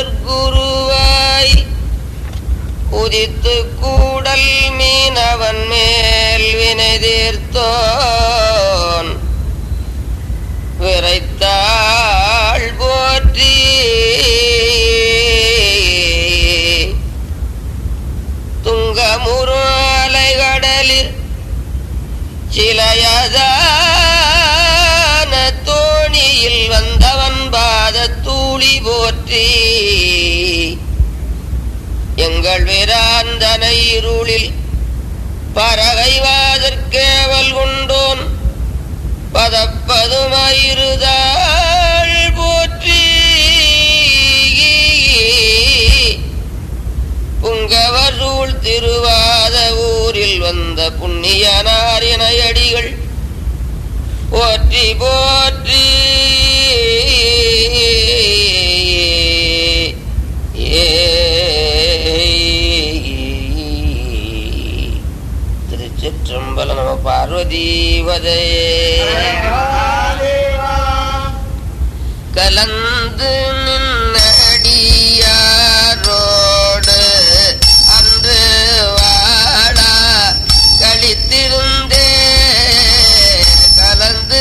முதற்குருவாய் உதித்து கூடல் மீனவன் மேல் வினை தீர்த்தோன் விரைத்தாள் போற்றி துங்கமுறு அலைகடலில் சிலையதான தோணியில் வந்தவன் பாத தூளி போற்றி எங்கள் வீராந்தனை இருளில் பறவைவாதற்கேவல் கொண்டோன் பதப்பதுமாயிருதாள் போற்றி புங்கவர் சூழ் திருவாத ஊரில் வந்த புண்ணியனாரின அடிகள் போற்றி போற்றி திருச்சிற்றம்பல நம பார்வதீவதே கலந்து நின்னடியாரோடு அன்று வாடா கழித்திருந்தே கலந்து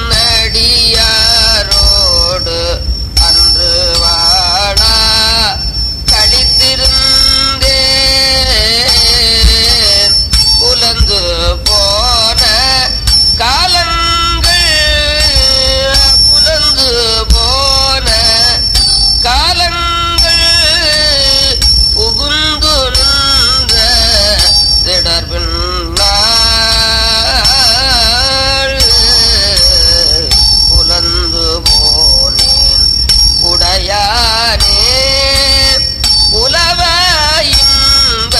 நின்னடியாரோடு அன்று வாடா கழித்திருந்தே புலந்து போன காலங்கள் புலந்து போன காலங்கள் புகுந்து நின்ற திடர்பின் புலந்து போனேன் உடையானே உலவ இன்ப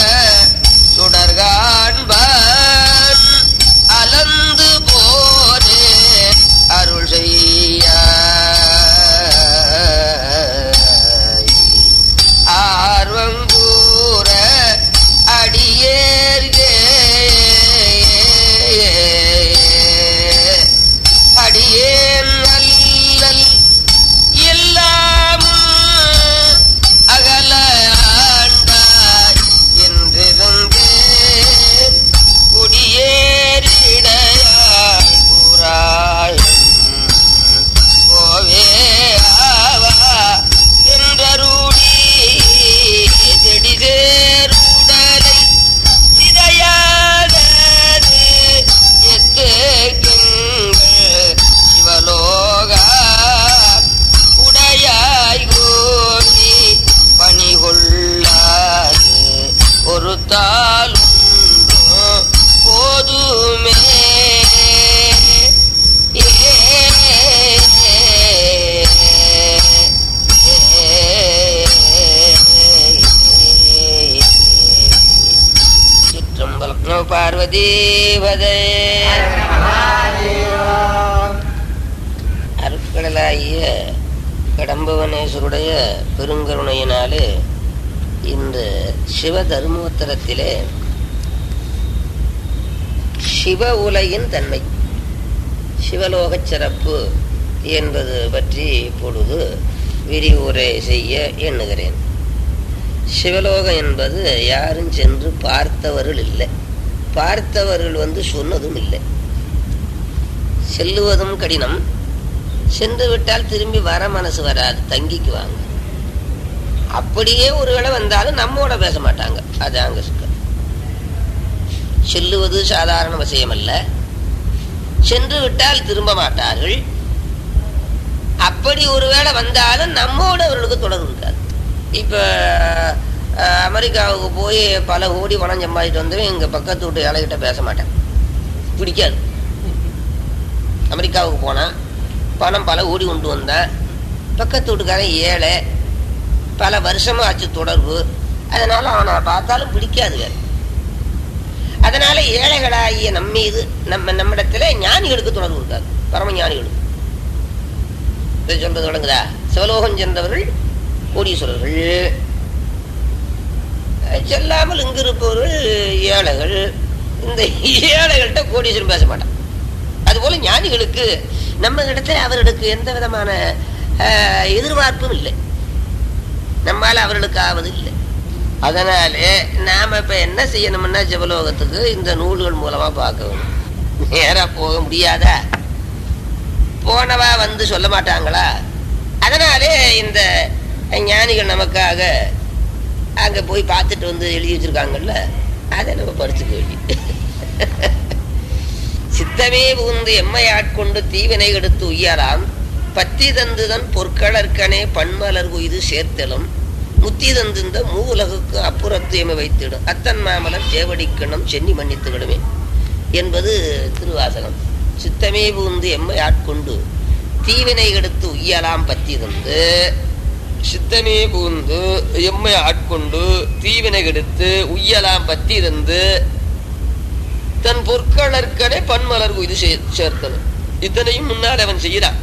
சுடர்காண்பான் அலந்து போனே அருள் செய்ய ஆர்வங்கூற அடியேற்கே அடியேன் அல்லல் எல்லாமும் அகல ஆண்டாய் என்றிருந்தே குடியேறிடையாய் கூறாய் கோவே ஆவா என்றருடி செடிதேருடலை சிதையாதது எத்தேக்குங்கள் சிவலோகா உடையாய் கோடி பணி கொள்ளாது ஒரு தாளும் போதுமே சிற்றம்பலம் பார்வதீவதே அருட்கடலாகிய கடம்பவனேஸ்வருடைய பெருங்கருணையினாலே இந்த சிவ தர்மோத்தரத்திலே சிவ உலகின் தன்மை சிவலோகச் சிறப்பு என்பது பற்றி இப்பொழுது விரிவுரை செய்ய எண்ணுகிறேன் சிவலோகம் என்பது யாரும் சென்று பார்த்தவர்கள் இல்லை பார்த்தவர்கள் வந்து சொன்னதும் இல்லை செல்லுவதும் கடினம் சென்று விட்டால் திரும்பி வர மனசு வராது தங்கிக்குவாங்க அப்படியே ஒருவேளை வந்தாலும் நம்மோட பேச மாட்டாங்க அதாங்க சிக்கல் செல்லுவது சாதாரண விஷயம் அல்ல சென்று விட்டால் திரும்ப மாட்டார்கள் அப்படி ஒருவேளை வந்தாலும் நம்மோட அவர்களுக்கு தொடர்பு இருக்காது இப்போ அமெரிக்காவுக்கு போய் பல கோடி பணம் சம்பாதிட்டு வந்தவன் எங்கள் பக்கத்து வீட்டு ஏழைகிட்ட பேச மாட்டேன் பிடிக்காது அமெரிக்காவுக்கு போனான் பணம் பல கோடி கொண்டு வந்தேன் பக்கத்து வீட்டுக்காரன் ஏழை பல வருஷமா ஆச்சு தொடர்பு அதனால அவனை பார்த்தாலும் பிடிக்காது வேறு அதனால ஏழைகளாகிய நம்ம மீது நம்ம நம்மிடத்துல ஞானிகளுக்கு தொடர்பு இருக்காது பரம ஞானிகளுக்கு இதை சொல்றது விளங்குதா சிவலோகம் சென்றவர்கள் கோடீஸ்வரர்கள் செல்லாமல் இங்கு இருப்பவர்கள் ஏழைகள் இந்த ஏழைகள்கிட்ட கோடீஸ்வரன் பேச மாட்டான் அதுபோல ஞானிகளுக்கு நம்ம இடத்துல அவர்களுக்கு எந்த விதமான அஹ், எதிர்பார்ப்பும் இல்லை நம்மால அவர்களுக்கு ஆவது இல்லை அதனாலே நாம இப்ப என்ன செய்யணும்னா ஜபலோகத்துக்கு இந்த நூல்கள் மூலமா பார்க்க வேணும் நேரா போக முடியாதா போனவா வந்து சொல்ல மாட்டாங்களா அதனாலே இந்த ஞானிகள் நமக்காக அங்க போய் பார்த்துட்டு வந்து எழுதி வச்சிருக்காங்கல்ல அதை நம்ம படிச்சுக்க வேண்டி சித்தமே புகுந்து எம்மை ஆட்கொண்டு தீவினை எடுத்து உய்யலாம் பத்தி தந்துதன் பொற்களற்கனே பன்மலர் உய்து சேர்த்தலும் முத்தி தந்திருந்த மூவுலகுக்கு அப்புறத்தையுமே வைத்திடும் அத்தன் மாமலர் ஜேவடிக்கணும் சென்னி மன்னித்துக்கிடுமே என்பது திருவாசகம் சித்தமே புகுந்து எம்மை ஆட்கொண்டு தீவினை எடுத்து உய்யலாம் பத்தி தந்து சித்தமே புகுந்து எம்மை ஆட்கொண்டு தீவினை எடுத்து உய்யலாம் பத்தி தந்து தன் பொற்களற்கனே பன்மலர் இது சேர்த்தது இத்தனையும் முன்னால் அவன் செய்யறான்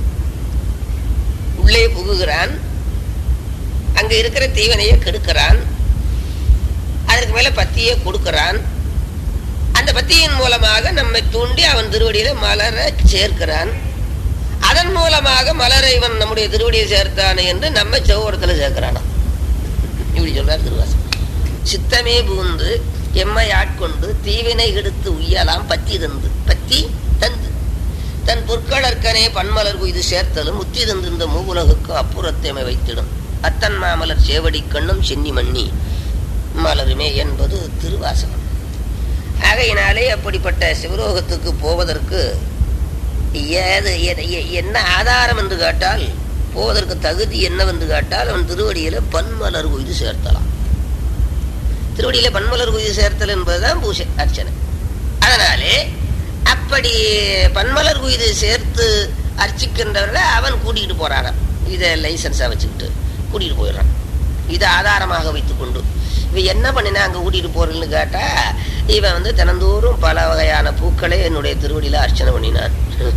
உள்ளே புகுகிறான் அங்க இருக்கிற தீவனையை கெடுக்கிறான் அதற்கு மேல பத்தியை கொடுக்கிறான் அந்த பத்தியின் மூலமாக நம்மை தூண்டி அவன் திருவடியில மலர சேர்க்கிறான் அதன் மூலமாக மலரை இவன் நம்முடைய திருவடியை சேர்த்தானே என்று நம்ம செவ்வரத்துல சேர்க்கிறானா இப்படி சொல்றார் திருவாசம் சித்தமே புகுந்து எம்மை ஆட்கொண்டு தீவினை எடுத்து உய்யலாம் பத்தி தந்து பத்தி தந்து தன் பொற்களற்கனே பன்மலர் குய்து சேர்த்தலும் முத்தி தந்து இந்த மூவுலகுக்கு அப்புறத்தேமை வைத்திடும் அத்தன் மாமலர் சேவடி கண்ணும் சென்னி மண்ணி மலருமே என்பது திருவாசகம் ஆகையினாலே அப்படிப்பட்ட சிவலோகத்துக்கு போவதற்கு ஏது என்ன ஆதாரம் என்று கேட்டால் போவதற்கு தகுதி என்னவென்று கேட்டால் அவன் திருவடியில பன்மலர் குய்து சேர்த்தலாம் திருவடியில பன்மலர் குய்து சேர்த்தல் என்பதுதான் பூசை அர்ச்சனை அதனாலே அப்படி பன்மலர் குய்து சேர்த்து அர்ச்சிக்கின்றவர்களை அவன் கூட்டிகிட்டு போறாராம் இதை லைசன்ஸா வச்சுக்கிட்டு கூட்டிகிட்டு போயிடுறான் இதை ஆதாரமாக வைத்துக்கொண்டு இவன் என்ன பண்ணினா அங்க கூட்டிட்டு போறேன்னு கேட்டா இவன் வந்து தினந்தோறும் பல வகையான பூக்களை என்னுடைய திருவடியில அர்ச்சனை பண்ணினான்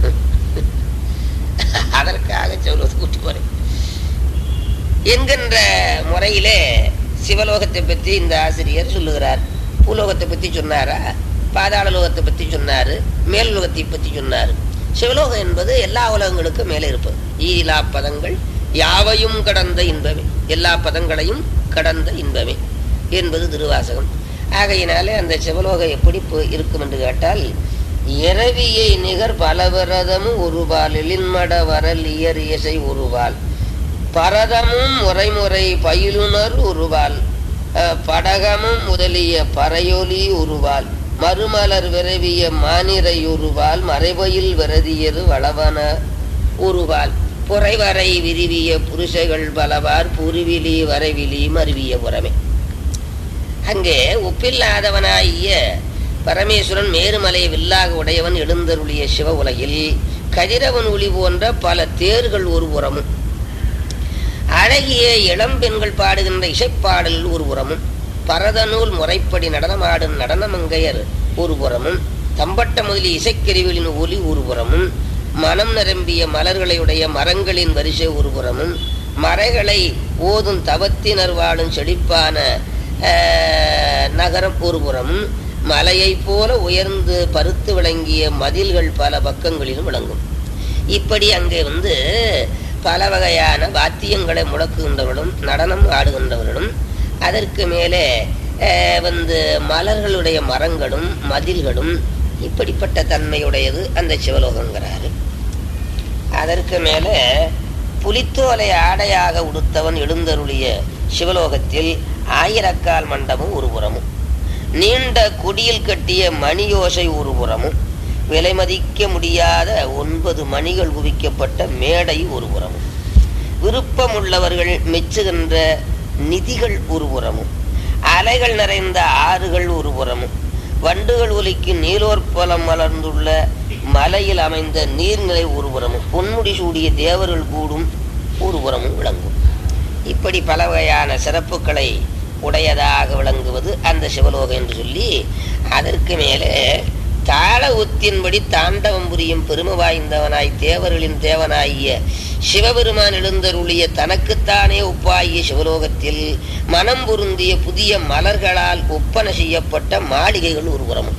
அதற்காக சொல்வது கூட்டி போறேன் என்கின்ற முறையிலே சிவலோகத்தை பற்றி இந்த ஆசிரியர் சொல்லுகிறார் பூலோகத்தை பற்றி சொன்னாரா பாதாள லோகத்தை பற்றி சொன்னாரு மேல் லோகத்தை பற்றி சொன்னார் சிவலோகம் என்பது எல்லா உலகங்களுக்கும் மேலே இருப்பது ஈலா பதங்கள் யாவையும் கடந்த இன்பமே எல்லா பதங்களையும் கடந்த இன்பமே என்பது திருவாசகம் ஆகையினாலே அந்த சிவலோகம் எப்படி இருக்கும் என்று கேட்டால் இரவியை நிகர் பலவிரதமும் ஒருபால் எழின்மட வரல் இயர் இசை ஒருபால் பரதமும் முறைமுறை பயிலுனர் ஒருவால் படகமும் முதலிய பறையொலி உருவால் மறுமலர் விரவிய மானிரை உருவால் மறைவையில் விரதியது வளவன உருவால் புறைவரை விரிவிய புருஷைகள் பலவார் புரிவிலி வரைவிலி மருவிய புறமே அங்கே ஒப்பில்லாதவனாகிய பரமேஸ்வரன் மேருமலை வில்லாக உடையவன் எழுந்தருளிய சிவ உலகில் கதிரவன் ஒளி போன்ற பல தேர்கள் ஒரு புறமும் அழகிய இளம் பெண்கள் பாடுகின்ற இசைப்பாடல் ஒரு புறமும் பரதநூல் முறைப்படி நடனமாடும் நடனமங்கையர் ஒரு புறமும் தம்பட்ட முதலிய இசைக்கருவிகளின் ஒலி ஒரு புறமும் மனம் நிரம்பிய மலர்களையுடைய மரங்களின் வரிசை ஒரு புறமும் மறைகளை ஓதும் தவத்தினர் வாழும் செழிப்பான நகரம் ஒரு புறமும் மலையைப் போல உயர்ந்து பருத்து விளங்கிய மதில்கள் பல பக்கங்களிலும் விளங்கும் இப்படி அங்கே வந்து பல வகையான வாத்தியங்களை முழக்குகின்றவர்களும் நடனம் ஆடுகின்றவர்களும் அதற்கு மேலே வந்து மலர்களுடைய மரங்களும் மதில்களும் இப்படிப்பட்ட தன்மையுடையது அந்த சிவலோகங்கிறாரு அதற்கு மேலே புலித்தோலை ஆடையாக உடுத்தவன் எழுந்தருளிய சிவலோகத்தில் ஆயிரக்கால் மண்டபம் ஒரு புறமும் நீண்ட குடியில் கட்டிய மணியோசை ஒரு புறமும் விலை மதிக்க முடியாத ஒன்பது மணிகள் குவிக்கப்பட்ட மேடை ஒரு புறமும் விருப்பமுள்ளவர்கள் மெச்சுகின்ற நிதிகள் ஒரு புறமும் அலைகள் நிறைந்த ஆறுகள் ஒரு புறமும் வண்டுகள் ஒலிக்கு நீலோற்பலம் மலர்ந்துள்ள மலையில் அமைந்த நீர்நிலை ஒரு புறமும் பொன்முடி சூடிய தேவர்கள் கூடும் ஒரு புறமும் விளங்கும் இப்படி பல வகையான சிறப்புகளை உடையதாக விளங்குவது அந்த சிவலோகம் என்று சொல்லி அதற்கு மேலே தாள உத்தின்படி தாண்டவம் புரியும் பெருமை வாய்ந்தவனாய் தேவர்களின் தேவனாகிய சிவபெருமான் எழுந்தருளிய தனக்குத்தானே ஒப்பாகிய சிவலோகத்தில் மனம் பொருந்திய புதிய மலர்களால் ஒப்பனை செய்யப்பட்ட மாளிகைகள் ஒருபுறமும்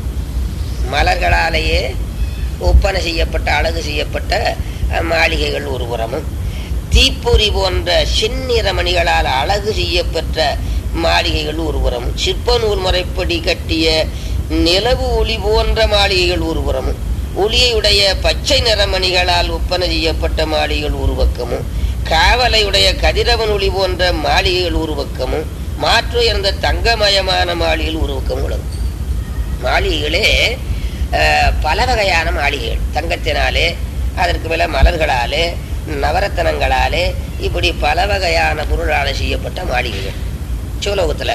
மலர்களாலேயே ஒப்பனை செய்யப்பட்ட அழகு செய்யப்பட்ட மாளிகைகள் ஒருபுறமும் தீப்பொறி போன்ற செந்நிற மணிகளால் அழகு செய்யப்பெற்ற மாளிகைகள் ஒருபுறமும் சிற்ப நூல் முறைப்படி கட்டிய நிலவு ஒளி போன்ற மாளிகைகள் ஒருபுறமும் ஒளியுடைய பச்சை நிற மணிகளால் ஒப்பனை செய்யப்பட்ட மாளிகைகள் ஒரு பக்கமும் காவலையுடைய கதிரவன் ஒளி போன்ற மாளிகைகள் ஒரு பக்கமும் மாற்று இருந்த தங்கமயமான மாளிகைகள் ஒரு பக்கமும் உள்ளது மாளிகைகளே அஹ், பல வகையான மாளிகைகள் தங்கத்தினாலே அதற்கு மேல மலர்களாலே நவரத்தனங்களாலே இப்படி பல வகையான பொருளால் செய்யப்பட்ட மாளிகைகள் சிவலோகத்துல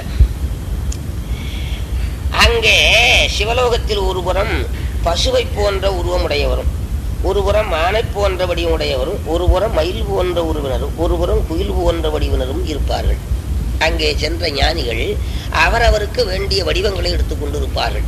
அங்கே சிவலோகத்தில் ஒரு புறம் பசுவை போன்ற உருவமுடையவரும் ஒரு புறம் மானை போன்ற வடிவமுடையவரும் ஒரு புறம் மயில் போன்ற உருவினரும் ஒரு புறம் குயில் போன்ற வடிவினரும் இருப்பார்கள் அங்கே சென்ற ஞானிகள் அவரவருக்கு வேண்டிய வடிவங்களை எடுத்துக்கொண்டிருப்பார்கள்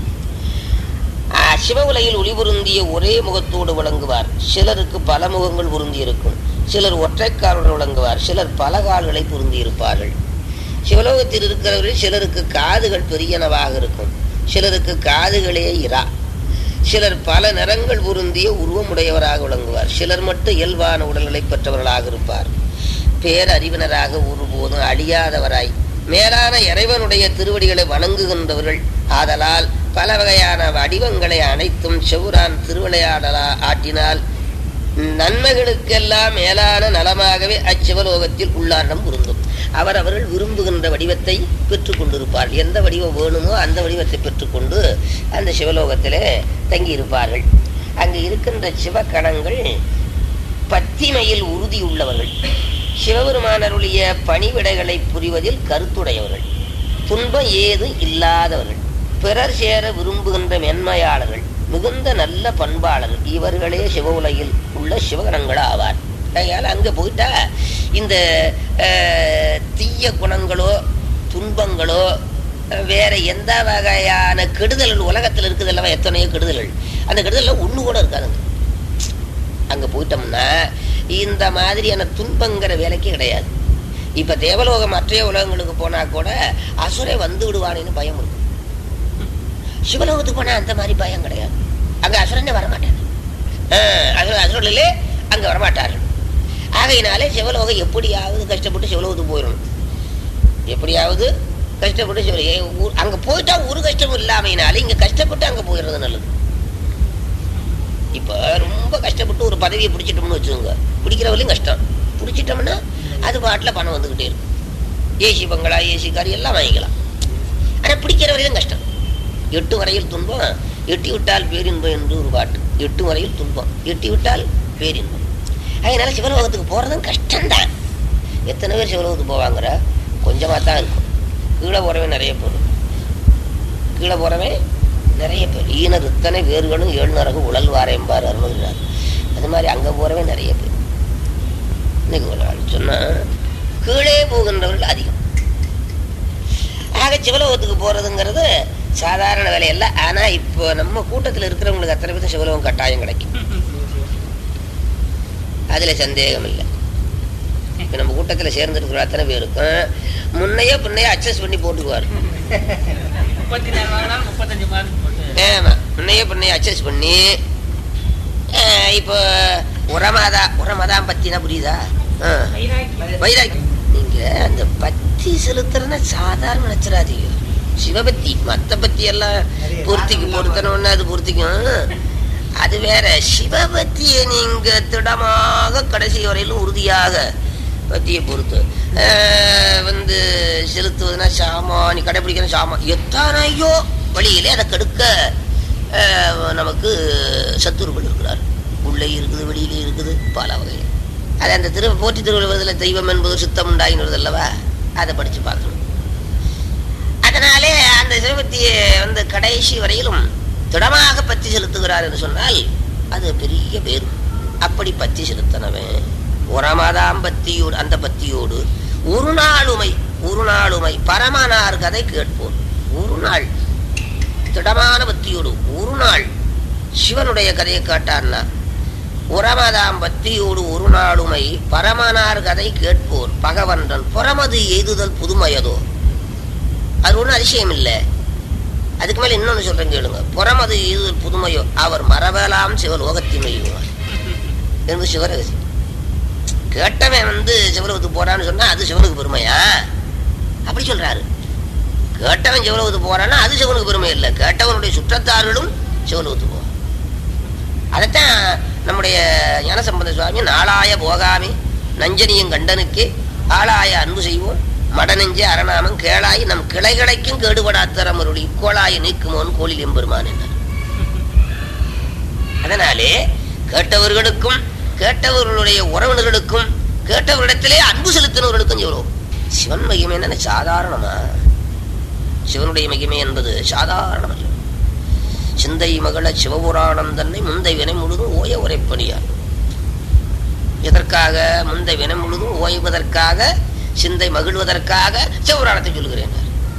ஆ, சிவவுலையில் ஒளிபுருந்திய ஒரே முகத்தோடு விளங்குவார் சிலருக்கு பல முகங்கள் பொருந்தி இருக்கும் சிலர் ஒற்றைக்காலுடன் விளங்குவார் சிலர் பல கால்களை பொருந்தி இருப்பார்கள் சிவலோகத்தில் இருக்கிறவர்கள் சிலருக்கு காதுகள் பெரியனவாக இருக்கும் சிலருக்கு காதுகளே இரா சிலர் பல நிறங்கள் பொருந்திய உருவமுடையவராக விளங்குவார் சிலர் மட்டும் இயல்பான உடல்நிலை பெற்றவர்களாக இருப்பார் பேரறிவினராக ஒருபோதும் அழியாதவராய் மேலான இறைவனுடைய திருவடிகளை வணங்குகின்றவர்கள் ஆதலால் பல வகையான வடிவங்களை அனைத்தும் செவுரான் திருவிளையாடலா ஆட்டினால் நன்மைகளுக்கெல்லாம் மேலான நலமாகவே அச்சிவலோகத்தில் உள்ளாண்டம் பொருந்தும் அவர் அவர்கள் விரும்புகின்ற வடிவத்தை பெற்றுக் கொண்டிருப்பார்கள் எந்த வடிவம் வேணுமோ அந்த வடிவத்தை பெற்றுக்கொண்டு அந்த சிவலோகத்திலே தங்கியிருப்பார்கள் அங்கு இருக்கின்ற சிவகணங்கள் பத்திமையில் உறுதியுள்ளவர்கள் சிவபெருமானருடைய பணிவிடைகளை புரிவதில் கருத்துடையவர்கள் துன்பம் ஏது இல்லாதவர்கள் பிறர் சேர விரும்புகின்ற மென்மையாளர்கள் மிகுந்த நல்ல பண்பாளர்கள் இவர்களே சிவ உலகில் உள்ள சிவகணங்கள் ஆவார் ஆகையால் அங்கே போயிட்டா இந்த அஹ், தீய குணங்களோ துன்பங்களோ அஹ், வேற எந்த வகையான கெடுதல்கள் உலகத்தில் இருக்குது அல்லவா எத்தனையோ கெடுதல்கள் அந்த கெடுதலில் ஒன்று கூட இருக்காதுங்க அங்க போயிட்டோம்னா இந்த மாதிரியான துன்பங்கிற வேலைக்கு கிடையாது இப்ப தேவலோகம் மற்ற உலகங்களுக்கு போனா கூட அசுரை வந்து விடுவானேன்னு பயம் இருக்கும் சிவலோகத்துக்கு போனா அந்த மாதிரி பயம் கிடையாது அங்க அசுரனே வரமாட்டாங்க அசுரர்களே அங்க வரமாட்டார்கள் ஆகையினாலே சிவலோகம் எப்படியாவது கஷ்டப்பட்டு சிவலோகத்துக்கு போயிடணும் எப்படியாவது கஷ்டப்பட்டு சிவ ஏ, ஊ- அங்க போயிட்டா ஒரு கஷ்டமும் இல்லாமையினாலே இங்க கஷ்டப்பட்டு அங்க போயிடுறது நல்லது இப்போ ரொம்ப கஷ்டப்பட்டு ஒரு பதவியை பிடிச்சிட்டோம்னு வச்சுக்கோங்க பிடிக்கிறவரையும் கஷ்டம் பிடிச்சிட்டோம்னா அது பாட்டில் பணம் வந்துக்கிட்டே இருக்கும் ஏசி பங்களா ஏசி கார் எல்லாம் வாங்கிக்கலாம் ஆனால் பிடிக்கிற வரையிலும் கஷ்டம் எட்டு வரையில் துன்பம் எட்டி விட்டால் பேரின்பம் என்று ஒரு பாட்டு எட்டு வரையில் துன்பம் எட்டி விட்டால் பேரின்பம் அதனால சிவலோகத்துக்கு போகிறதும் கஷ்டம்தான் எத்தனை பேர் சிவலோகத்துக்கு போவாங்கிற கொஞ்சமாக தான் இருக்கும் கீழே போகிறவன் நிறைய பேர் கீழே போகிறவன் நிறைய பேர் ஈனர் இத்தனை வேர்களும் ஏழு நரகு உழல் வாரேம்பார் அருள்கிறார் அது மாதிரி அங்கே போகிறவன் நிறைய பேர் இன்னைக்கு ஒரு ஆள் சொன்னா கீழே போகின்றவர்கள் அதிகம் ஆக சிவலோகத்துக்கு போறதுங்கிறது சாதாரண வேலை இல்ல ஆனா இப்போ நம்ம கூட்டத்தில் இருக்கிறவங்களுக்கு அத்தனை பேரும் சிவலோகம் கட்டாயம் கிடைக்கும் அதுல சந்தேகம் இல்லை இப்ப நம்ம கூட்டத்தில் சேர்ந்துருக்கிற அத்தனை பேருக்கும் முன்னையோ பின்னையோ அட்ஜஸ்ட் பண்ணி போட்டுக்குவார் முப்பத்தி நாலு வாங்கினாலும் முப்பத்தஞ்சு மார்க் போட்டு ஆமா முன்னையோ பின்னையோ அட்ஜஸ்ட் பண்ணி அஹ், இப்போ உரமாதா உரமாதான் பத்தினா புரியுதா ஆ. வைராக்கியம் நீங்க அந்த பத்தி செலுத்துறதுன்னா சாதாரண நினைச்சிடாதீங்க சிவபக்தி மத்த பத்தி எல்லாம் பூர்த்திக்கு பொருத்தணும்னா அது பூர்த்திக்கும் அது வேற சிவபக்தியை நீங்க திடமாக கடைசி வரையிலும் உறுதியாக பத்தியை பொறுத்து ஆஹ், வந்து செலுத்துவதுன்னா சாமானி கடைபிடிக்கிற சாமா எத்தனையோ வழியிலே அதை கெடுக்க ஆஹ், நமக்கு சத்துருக்கள் இருக்கிறார் உள்ளே இருக்குது வெளியிலே இருக்குது பல வகையில் அது அந்த திரு போற்றி திருவள்ளுவதில் தெய்வம் என்பது சித்தம் உண்டாயினுறது அல்லவா அதை படித்து பார்க்கணும் அதனாலே அந்த சிவபக்தியை வந்து கடைசி வரையிலும் திடமாக பத்தி செலுத்துகிறார் என்று சொன்னால் அது பெரிய பேர் அப்படி பத்தி செலுத்தினவன் உரமாதாம் பத்தியோடு அந்த பத்தியோடு ஒரு நாளுமை ஒரு நாளுமை பரமனார் கதை கேட்போம் ஒரு நாள் திடமான பக்தியோடு ஒரு நாள் சிவனுடைய கதையை கேட்டான்னா உரமதாம் பக்தியோடு ஒரு நாளுமை பரமனார் கதை கேட்போர் பகவன்றன் புறமது எய்துதல் புதுமையதோ அது ஒன்றும் அதிசயம் இல்லை அதுக்கு மேல இன்னொன்னு சொல்றேன் கேளுங்க புறமது எய்துதல் புதுமையோ அவர் மரபலாம் சிவலோகத்தின் மெய்யுவார் என்று சிவரகசி கேட்டவன் வந்து சிவலோகத்துக்கு போறான்னு சொன்னா அது சிவனுக்கு பெருமையா அப்படி சொல்றாரு கேட்டவன் சிவலோகத்துக்கு போறான்னா அது சிவனுக்கு பெருமை இல்லை கேட்டவனுடைய சுற்றத்தார்களும் சிவலோகத்துக்கு போவான் அதைத்தான் நம்முடைய ஞானசம்பந்த சுவாமி நாளாய போகாமே நஞ்சனியும் கண்டனுக்கு ஆளாய அன்பு செய்வோம் மடநெஞ்சே அரணாமம் கேளாய் நம் கிளைகளைக்கும் கேடுபடாத்தரமருளி கோளாய நீக்குமோன் கோளில் எம்பெருமான் என்றார் அதனாலே கேட்டவர்களுக்கும் கேட்டவர்களுடைய உறவினர்களுக்கும் கேட்டவரிடத்திலே அன்பு செலுத்தினவர்களுக்கும் சொல்லுவோம் சிவன் மகிமை என்ன சாதாரணமா சிவனுடைய மகிமை என்பது சாதாரணமல்ல சிந்தை மகள சிவபுராணம் தன்னை முந்தை வினை முழுதும் ஓய உரைப்பணியார் எதற்காக முந்தை வினை முழுதும் ஓய்வதற்காக சிந்தை மகிழ்வதற்காக சிவபுராணத்தை சொல்கிறேன்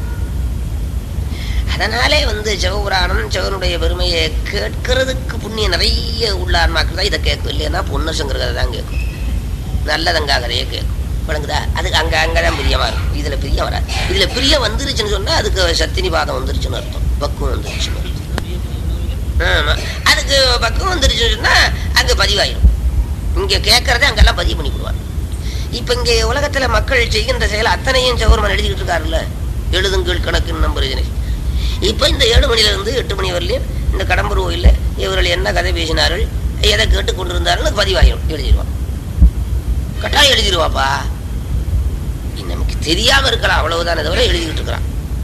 அதனாலே வந்து சிவபுராணம் சிவனுடைய பெருமையை கேட்கறதுக்கு புண்ணியம் நிறைய உள்ள ஆன்மாக்கள் தான் இதை கேட்கும் இல்லைன்னா பொண்ணு சங்கரதை தான் கேட்கும் நல்லதங்காகறையே கேட்கும் விளங்குதா அதுக்கு அங்க அங்கதான் பிரியமா இருக்கும் இதுல பிரியம் வராது இதுல பிரியம் வந்துருச்சுன்னு சொன்னா அதுக்கு சத்தினி பாதம் வந்துருச்சுன்னு அர்த்தம் பக்குவம் வந்துருச்சுன்னு அர்த்தம் ஆமா அதுக்கு பக்குவம் வந்துருச்சுன்னு சொன்னா அங்க பதிவாயிடும் இங்க கேட்கறதே அங்கெல்லாம் பதிவு பண்ணி விடுவாங்க இப்ப இங்க உலகத்துல மக்கள் செய்கின்ற செயல் அத்தனையும் சௌரமன் எழுதிக்கிட்டு இருக்காருல்ல எழுதுங்கள் கணக்கு நம்பர் இப்ப இந்த ஏழு மணில இருந்து எட்டு மணி வரலையும் இந்த கடம்பூர் கோயில்ல இவர்கள் என்ன கதை பேசினார்கள் எதை கேட்டு கொண்டிருந்தார்கள் பதிவாயிடும் எழுதிடுவான் கட்டாயம் எழுதிடுவாப்பா நமக்கு தெரியாம இருக்கலாம் அவ்வளவுதானே தவிர எழுதிக்கிட்டு இருக்கிறான்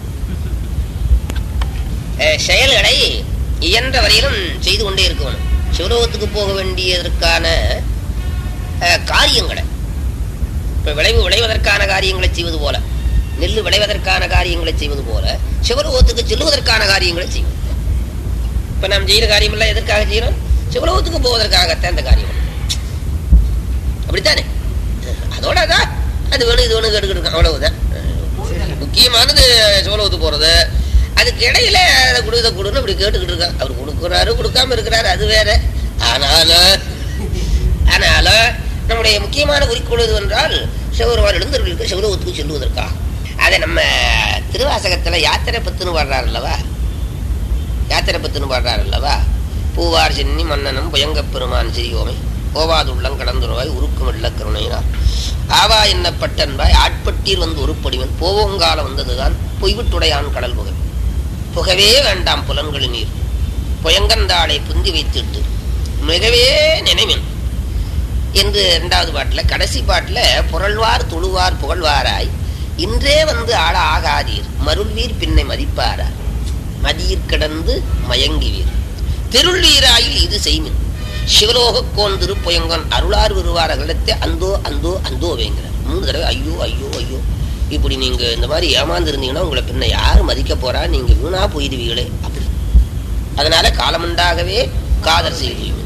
அஹ் செயல்களை இயன்ற வரையிலும் செய்து கொண்டே இருக்கணும் சிவலோகத்துக்கு போக வேண்டியதற்கான அஹ், காரியங்களை இப்ப விளைவு விளைவதற்கான காரியங்களை செய்வது போல நெல் விளைவதற்கான காரியங்களை செய்வது போல சிவலோகத்துக்கு செல்லுவதற்கான காரியங்களை செய்வது இப்ப நாம் செய்யற காரியம் எல்லாம் எதற்காக செய்யறோம் சிவலோகத்துக்கு போவதற்காகத்தான் இந்த காரியம் அப்படித்தானே அதோட அதான் அது வேணும் இது வேணும் கேட்டுக்கிட்டு அவ்வளவுதான் முக்கியமானது சிவலோகத்துக்கு போறது அதுக்கு இடையில அதை கொடு இதை கொடுன்னு அப்படி கேட்டுக்கிட்டு இருக்கான் அவர் கொடுக்குறாரு கொடுக்காம இருக்கிறாரு அது வேற ஆனாலும் ஆனாலும் நம்முடைய முக்கியமான குறிக்கோள் எது என்றால் சிவருமான் எழுந்தவர்களுக்கு சிவலோகத்துக்கு செல்வதற்கா அதை நம்ம திருவாசகத்துல யாத்திரை பத்துன்னு பாடுறாரு அல்லவா யாத்திரை பத்துன்னு பாடுறாரு அல்லவா பூவார் சென்னி மன்னனும் புயங்கப் பெருமான் சிறியோமை கோவாதுள்ளம் கடந்துருவாய் உருக்கும் வெள்ள கருணையினார் ஆவா என்னப்பட்டன்பாய் ஆட்பட்டீர் வந்து உருப்படிவன் போவோங்கால வந்ததுதான் பொய்விட்டுடையான் கடல் புகை புகவே வேண்டாம் புலன்களின் நீர் புயங்கந்தாளை புந்தி வைத்திட்டு மிகவே நினைவின் என்று இரண்டாவது பாட்டுல கடைசி பாட்டுல புரள்வார் துளுவார் புகழ்வாராய் இன்றே வந்து ஆள ஆகாதீர் மருள்வீர் பின்னை மதிப்பாரார் மதியிற் கிடந்து மயங்குவீர் திருள்வீராயில் இது செய்மின் சிவலோக கோன் திருப்புயங்கன் அருளார் வருவார் அகலத்தை அந்தோ அந்தோ அந்தோ வேங்கிறார் மூணு தடவை ஐயோ ஐயோ ஐயோ இப்படி நீங்க இந்த மாதிரி ஏமாந்துருந்தீங்கன்னா உங்களை பின்ன யார் மதிக்க போறா நீங்க வீணா போயிடுவீங்களே அப்படி அதனால காலமுண்டாகவே காதல் செய்வீங்க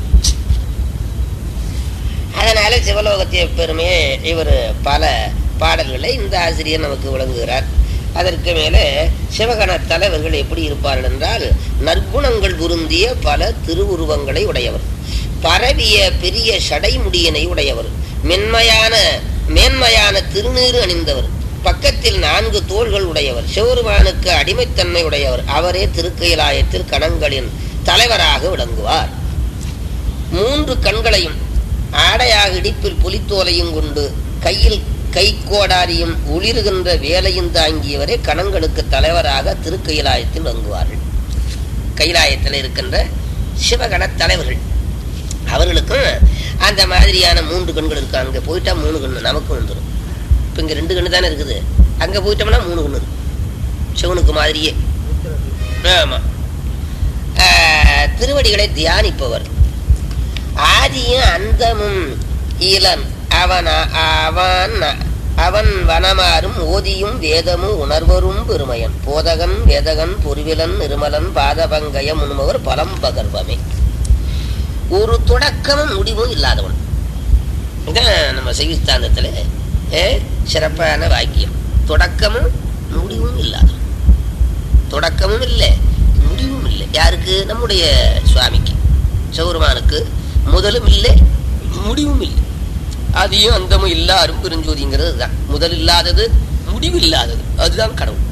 அதனால சிவலோகத்திய பெருமையை இவர் பல பாடல்களை இந்த ஆசிரியர் நமக்கு விளங்குகிறார் அதற்கு மேலே சிவகண தலைவர்கள் எப்படி இருப்பார்கள் என்றால் நற்குணங்கள் பொருந்திய பல திருவுருவங்களை உடையவர் பரவிய பெரிய சடைமுடியனை உடையவர் மென்மையான மேன்மையான திருநீறு அணிந்தவர் பக்கத்தில் நான்கு தோள்கள் உடையவர் சிவருமானுக்கு அடிமைத்தன்மை உடையவர் அவரே திருக்கைலாயத்தில் கணங்களின் தலைவராக விளங்குவார் மூன்று கண்களையும் ஆடையாக இடிப்பில் புலித்தோலையும் கொண்டு கையில் கைக்கோடாரியும் ஒளிருகின்ற வேலையும் தாங்கியவரே கணங்களுக்கு தலைவராக திருக்கைலாயத்தில் வங்குவார்கள் கைலாயத்தில் இருக்கின்ற சிவகண தலைவர்கள் அவர்களுக்கும் அந்த மாதிரியான மூன்று கண்கள் இருக்கு அங்க போயிட்டா மூணு கண்ணு நமக்கும் வந்துடும் இப்ப இங்க ரெண்டு கண்ணு தானே இருக்குது அங்க போயிட்டோம்னா மூணு கண்ணு இருக்கு சிவனுக்கு மாதிரியே ஆமா ஆஹ், திருவடிகளை தியானிப்பவர் ஆதியும் அந்தமும் இளன் அவன் அவன் அவன் வனமாறும் ஓதியும் வேதமும் உணர்வரும் பெருமையன் போதகன் வேதகன் பொருவிலன் நிருமலன் பாதபங்கயம் உண்மவர் பலம் பகர்வமே ஒரு தொடக்கமும் முடிவும் இல்லாதவன் இதான் நம்ம செய்திஸ்தானத்துல ஏ, சிறப்பான வாக்கியம் தொடக்கமும் முடிவும் இல்லாதவன் தொடக்கமும் இல்லை முடிவும் இல்லை யாருக்கு நம்முடைய சுவாமிக்கு சௌரமானுக்கு முதலும் இல்லை முடிவும் இல்லை அதையும் அந்தமும் இல்லாரும் பெருஞ்சோதிங்கிறது தான் முதல் இல்லாதது முடிவு இல்லாதது அதுதான் கடவுள்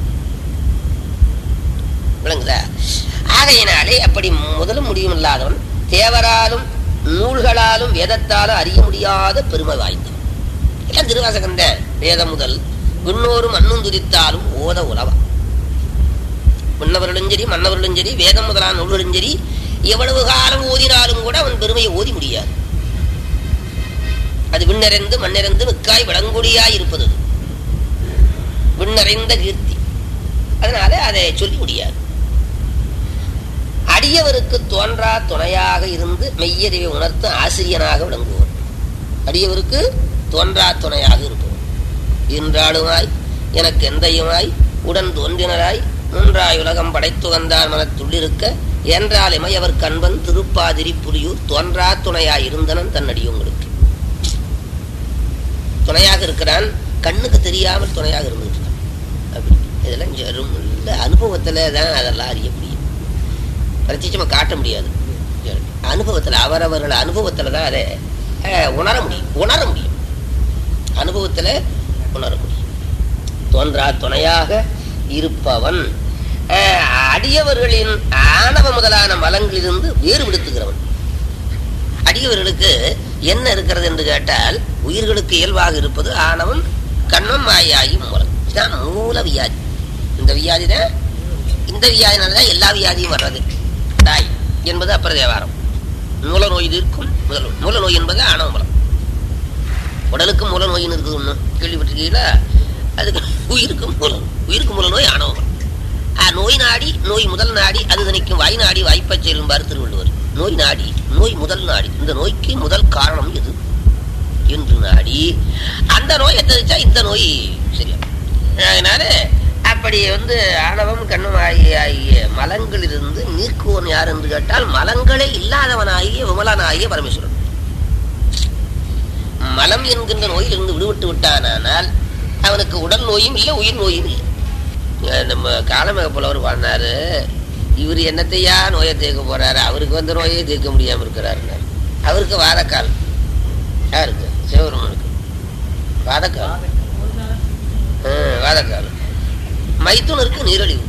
விளங்குதா ஆகையினாலே அப்படி முதலும் முடிவும் இல்லாதவன் தேவராலும் நூல்களாலும் வேதத்தாலும் அறிய முடியாத பெருமை வாய்ந்தவன் எல்லாம் திருவாசகம் தான் வேதம் முதல் விண்ணோரும் மண்ணும் துதித்தாலும் ஓத உலவா விண்ணவர்களும் சரி மன்னவர்களும் சரி வேதம் முதலான நூல்களும் சரி எவ்வளவு காலம் ஓதினாலும் கூட அவன் பெருமையை ஓதி முடியாது அது விண்ணறைந்து மண்ணிறந்து மிக்காய் விளங்குடியாய் இருப்பது அது. விண்ணறைந்த கீர்த்தி அதனால அதை சொல்லி முடியாது அடியவருக்கு தோன்றா துணையாக இருந்து மெய்யறிவை உணர்த்தும் ஆசிரியனாக விளங்குவோம் அடியவருக்கு தோன்றா துணையாக இருப்போம் இன்றாளுமாய் எனக்கு எந்தையுமாய் உடன் தோன்றினராய் மூன்றாய் உலகம் படைத்துகந்தான் மனத்துள்ளிருக்க என்றால் இமையவர் கண்பன் திருப்பாதிரி புலியூர் தோன்றா துணையாய் இருந்தனன் தன்னடியவங்களுக்கு துணையாக இருக்கிறான் கண்ணுக்கு தெரியாமல் துணையாக இருந்துட்டு இருக்கான் அப்படி இதெல்லாம் ஜெரும் இல்ல அனுபவத்துல தான் அதெல்லாம் அறிய முடியும் பிரத்யட்சமா காட்ட முடியாது அனுபவத்துல அவரவர்கள் அனுபவத்துல தான் அதை அஹ், உணர முடியும் உணர முடியும் அனுபவத்துல உணர முடியும் தோன்றா துணையாக இருப்பவன் அஹ், அடியவர்களின் ஆணவ முதலான மலங்களிலிருந்து வேறுபடுத்துகிறவன் அடியவர்களுக்கு என்ன இருக்கிறது என்று கேட்டால் உயிர்களுக்கு இயல்பாக இருப்பது ஆணவம் கண்மம் மாயாயி மூலம் இதுதான் மூல வியாதி இந்த வியாதி தான் இந்த வியாதினாலதான் எல்லா வியாதியும் வர்றது தாய் என்பது அப்புற தேவாரம் மூல நோய் இருக்கும் முதல் நோய். மூல நோய் என்பது ஆணவ மலம் உடலுக்கு மூல நோயின்னு இருக்குது ஒண்ணு கேள்விப்பட்டிருக்கீங்களா அதுக்கு உயிருக்கு மூல உயிருக்கு மூல நோய் ஆணவ மலம் ஆ, நோய் நாடி நோய் முதல் நாடி அது தணிக்கும் வாய் நாடி வாய்ப்பச் செல்லும்பார் திருவள்ளுவர் நோய் நாடி நோய் முதல் நாடி இந்த நோய்க்கு முதல் காரணம் எது என்று நாடி அந்த நோய் எத்தரிச்சா இந்த நோய் சரியா அதனால அப்படி வந்து ஆணவம் கண்ணும் ஆகிய ஆகிய மலங்களிலிருந்து நீக்குவன் யார் என்று கேட்டால் மலங்களே இல்லாதவனாகிய விமலனாகிய பரமேஸ்வரன் மலம் என்கின்ற நோயிலிருந்து விடுபட்டு விட்டானால் அவனுக்கு உடல் நோயும் இல்லை உயிர் நோயும் இல்லை அஹ் நம்ம காலமேக புலவர் பாடினாரு இவர் என்னத்தையா நோயை தீர்க்க போறாரு அவருக்கு வந்த நோயை தீர்க்க முடியாம இருக்கிறாருன்னாரு அவருக்கு வாதக்கால் யாருக்கு சிவபெருமனுக்கு வாதக்கால் ஹம், வாதக்கால் மைத்துனருக்கு நீரழிவு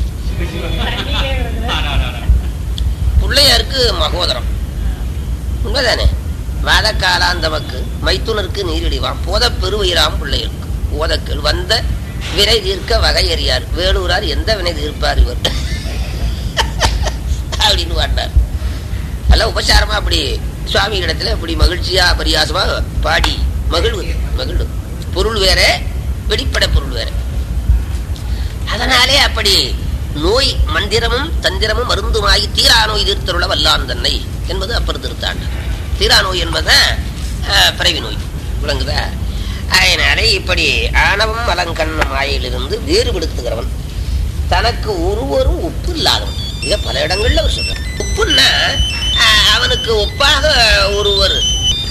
பிள்ளையாருக்கு மகோதரம் உண்மைதானே வாதக்காலாந்தமக்கு மைத்துனருக்கு நீரிழிவாம் போத பெருவயிராம் பிள்ளைகளுக்கு ஓதக்கள் வந்த வினை தீர்க்க வகையறியார் வேலூரார் எந்த வினை தீர்ப்பார் இவர் அப்படின்னு பாடினார் எல்லாம் உபசாரமா அப்படி சுவாமி இடத்துல இப்படி மகிழ்ச்சியா பரியாசமா பாடி மகிழ்வு மகிழ்வு பொருள் வேற வெளிப்பட பொருள் வேற அதனாலே அப்படி நோய் மந்திரமும் தந்திரமும் மருந்துமாகி தீரா நோய் தீர்த்தருள வல்லான் தன்னை என்பது அப்பர் திருத்தாண்டு தீரா நோய் என்பதுதான் அஹ், பிறவி நோய் விளங்குதா அதனாலே இப்படி ஆணவம் மலங்கண்ணம் மாயிலிருந்து வேறுபடுத்துகிறவன் தனக்கு ஒருவரும் ஒப்பு இல்லாதவன் இதை பல இடங்கள்ல அவர் சொல்றார் ஒப்புன்னா அஹ், அவனுக்கு ஒப்பாக ஒருவர்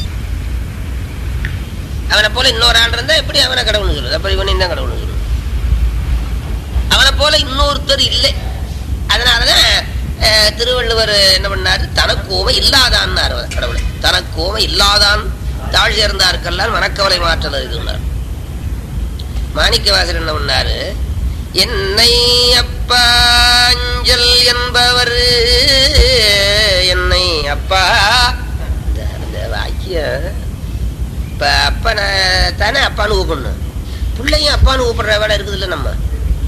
அவனை போல இன்னொரு ஆள் இருந்தா எப்படி அவனை கடவுள்னு சொல்றது அப்ப இவனையும் தான் கடவுள்னு சொல்றது அவனை போல இன்னொருத்தர் இல்லை அதனாலதான் அஹ், திருவள்ளுவர் என்ன பண்ணாரு தனக்கோமை இல்லாதான்னார் அவர் கடவுளை தனக்கோமை இல்லாதான் தாழ் சேர்ந்தார்க்கெல்லாம் மனக்கவலை மாற்றல் இதுன்னார் மாணிக்கவாசர் என்ன பண்ணாரு என்னை அப்பாஞ்சல் என்பவர் என்னை அப்பா இந்த- இந்த வாக்கியம் இப்ப அப்பனை தானே அப்பான்னு கூப்பிடணும் பிள்ளையும் அப்பான்னு கூப்பிடுற வேலை இருக்குது இல்லை நம்ம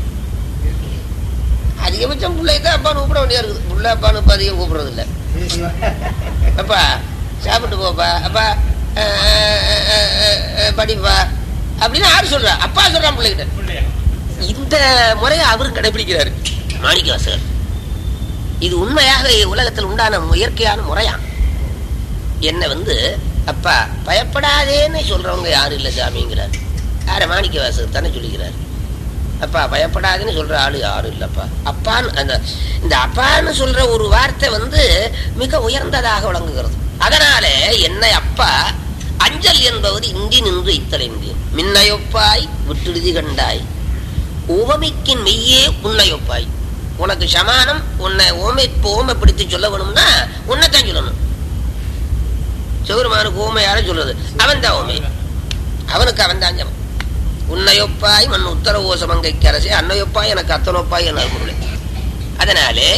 அதிகபட்சம் பிள்ளைய தான் அப்பான்னு கூப்பிட வேண்டியா இருக்குது பிள்ளை அப்பான்னு இப்ப அதிகம் கூப்பிடுறது இல்லை அப்பா சாப்பிட்டு போப்பா அப்பா அஹ், அஹ், அஹ், அஹ், அஹ், படிப்பா அப்படின்னு யாரு சொல்றா அப்பா சொல்றான் பிள்ளைகிட்ட இந்த முறையை அவர் கடைபிடிக்கிறாரு மாணிக்கவாசகர் இது உண்மையாக உலகத்தில் உண்டான இயற்கையான முறையா என்ன வந்து அப்பா பயப்படாதேன்னு சொல்றவங்க யாரும் இல்லை சாமிங்கிறார் யார மாணிக்கவாசகர் தானே சொல்லிக்கிறார் அப்பா பயப்படாதேன்னு சொல்ற ஆளு யாரும் இல்லப்பா அப்பான்னு அந்த இந்த அப்பான்னு சொல்ற ஒரு வார்த்தை வந்து மிக உயர்ந்ததாக விளங்குகிறது அதனால என்னை அப்பா அஞ்சல் என்பவர் இந்தி நின்று இத்தலைந்து மின்னையொப்பாய் விட்டுடுதி கண்டாய் உவமைக்கின் மெய்யே உன்னையொப்பாய் உனக்கு சமானம் உன்னை ஓமை ஓமைப்படுத்தி சொல்ல வேணும்னா உன்னைத்தான் சொல்லணும் சிவருமானுக்கு ஓமை யாரும் சொல்றது அவன் தான் ஓமை அவனுக்கு அவன் தான் ஜமம் உன்னையொப்பாய் மண் உத்தர ஓசமங்கைக்கு அரசே அன்னையொப்பாய் எனக்கு அத்தனொப்பாய் என பொருளை அதனாலே